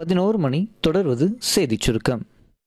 பதினோரு மணி தொடர்வது செய்திச் சுருக்கம்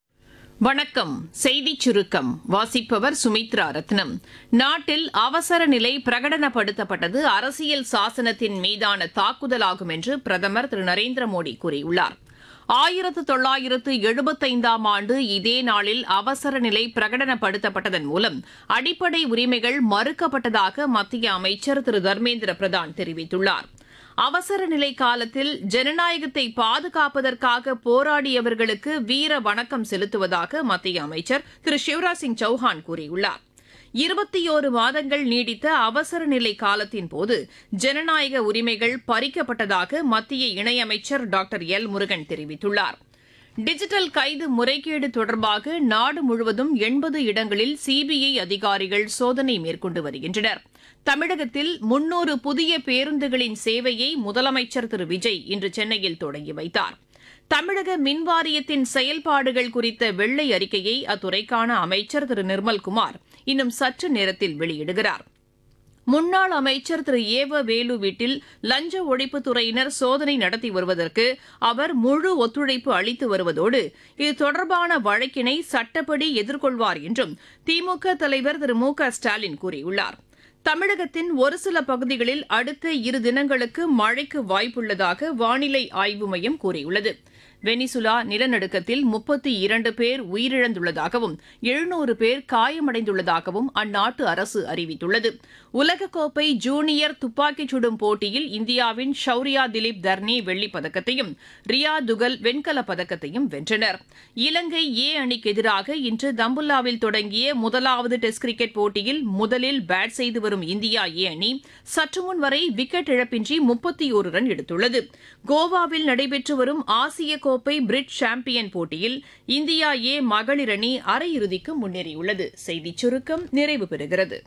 வணக்கம் செய்திச் சுருக்கம் வாசிப்பவர் சுமித்ரா ரத்னம் நாட்டில் அவசர நிலை பிரகடனப்படுத்தப்பட்டது அரசியல் சாசனத்தின் மீதான தாக்குதலாகும் என்று பிரதமர் திரு நரேந்திர மோடி கூறியுள்ளார் ஆயிரத்து தொள்ளாயிரத்து எழுபத்தைந்தாம் ஆண்டு இதே நாளில் அவசர நிலை பிரகடனப்படுத்தப்பட்டதன் மூலம் அடிப்படை உரிமைகள் மறுக்கப்பட்டதாக மத்திய அமைச்சர் திரு தர்மேந்திர பிரதான் தெரிவித்துள்ளார் அவசர நிலை காலத்தில் ஜனநாயகத்தை பாதுகாப்பதற்காக போராடியவர்களுக்கு வீர வணக்கம் செலுத்துவதாக மத்திய அமைச்சர் திரு சிவராஜ் சிங் சௌஹான் கூறியுள்ளார் இருபத்தியோரு மாதங்கள் நீடித்த அவசர நிலை காலத்தின் போது ஜனநாயக உரிமைகள் பறிக்கப்பட்டதாக மத்திய இணையமைச்சர் டாக்டர் எல் முருகன் தெரிவித்துள்ளார் டிஜிட்டல் கைது முறைகேடு தொடர்பாக நாடு முழுவதும் எண்பது இடங்களில் சிபிஐ அதிகாரிகள் சோதனை மேற்கொண்டு வருகின்றனர் தமிழகத்தில் முன்னூறு புதிய பேருந்துகளின் சேவையை முதலமைச்சர் திரு விஜய் இன்று சென்னையில் தொடங்கி வைத்தார் தமிழக மின்வாரியத்தின் செயல்பாடுகள் குறித்த வெள்ளை அறிக்கையை அத்துறைக்கான அமைச்சர் திரு நிர்மல்குமார் இன்னும் சற்று நேரத்தில் வெளியிடுகிறார் முன்னாள் அமைச்சர் திரு ஏவ வேலு வீட்டில் லஞ்ச ஒழிப்புத்துறையினர் சோதனை நடத்தி வருவதற்கு அவர் முழு ஒத்துழைப்பு அளித்து வருவதோடு இது தொடர்பான வழக்கினை சட்டப்படி எதிர்கொள்வார் என்றும் திமுக தலைவர் திரு மு க ஸ்டாலின் கூறியுள்ளார் தமிழகத்தின் ஒரு சில பகுதிகளில் அடுத்த இரு தினங்களுக்கு மழைக்கு வாய்ப்புள்ளதாக வானிலை ஆய்வு மையம் கூறியுள்ளது வெனிசுலா நிலநடுக்கத்தில் முப்பத்தி இரண்டு பேர் உயிரிழந்துள்ளதாகவும் எழுநூறு பேர் காயமடைந்துள்ளதாகவும் அந்நாட்டு அரசு அறிவித்துள்ளது உலகக்கோப்பை ஜூனியர் துப்பாக்கிச் சுடும் போட்டியில் இந்தியாவின் ஷௌரியா திலீப் தர்னி வெள்ளிப் பதக்கத்தையும் ரியா துகல் வெண்கலப் பதக்கத்தையும் வென்றனர் இலங்கை ஏ அணிக்கு எதிராக இன்று தம்புல்லாவில் தொடங்கிய முதலாவது டெஸ்ட் கிரிக்கெட் போட்டியில் முதலில் பேட் செய்து வரும் இந்தியா ஏ அணி சற்றுமுன் வரை விக்கெட் இழப்பின்றி முப்பத்தி ஒரு ரன் எடுத்துள்ளது கோவாவில் நடைபெற்று வரும் ஆசிய கோப்பை பிரிட் சாம்பியன் போட்டியில் இந்தியா ஏ மகளிர் அணி அரையிறுதிக்கு முன்னேறியுள்ளது செய்திச் சுருக்கம் நிறைவு பெறுகிறது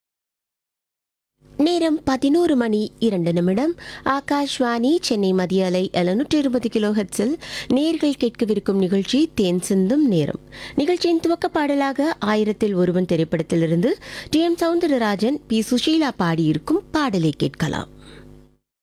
நேரம் பதினோரு மணி இரண்டு நிமிடம் ஆகாஷ்வாணி சென்னை மதிய அலை எழுநூற்றி இருபது கிலோ ஹெட்ஸில் நேர்கள் கேட்கவிருக்கும் நிகழ்ச்சி தேன் சிந்தும் நேரம் நிகழ்ச்சியின் துவக்க பாடலாக ஆயிரத்தில் ஒருவன் திரைப்படத்திலிருந்து T M Soundararajan P Susheela பாடியிருக்கும் பாடலை கேட்கலாம்